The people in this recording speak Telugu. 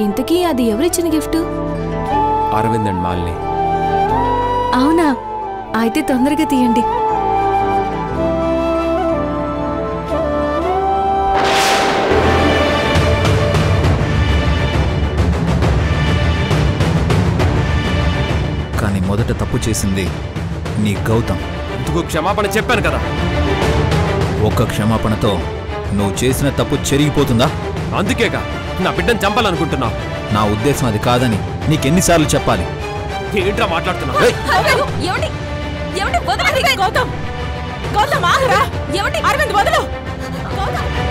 ఇంతకీ అది ఎవరిచ్చిన గిఫ్ట్ అరవింద్ అండ్ మాలిని అవునా అయితే తొందరగా తీయండి కానీ మొదట తప్పు చేసింది నీ గౌతమ్ ఇందుకు క్షమాపణ చెప్పాను కదా ఒక్క క్షమాపణతో నువ్వు చేసిన తప్పు చెరిగిపోతుందా అందుకేగా నా బిడ్డను చంపాలనుకుంటున్నావు నా ఉద్దేశం అది కాదని నీకెన్నిసార్లు చెప్పాలి ఏంట్రా మాట్లాడుతున్నావు ఏమండి ఏమండి వదలండి గౌతమ్ గౌతమ్ ఆగరా ఏమండి అరవింద్ వదలు గౌతమ్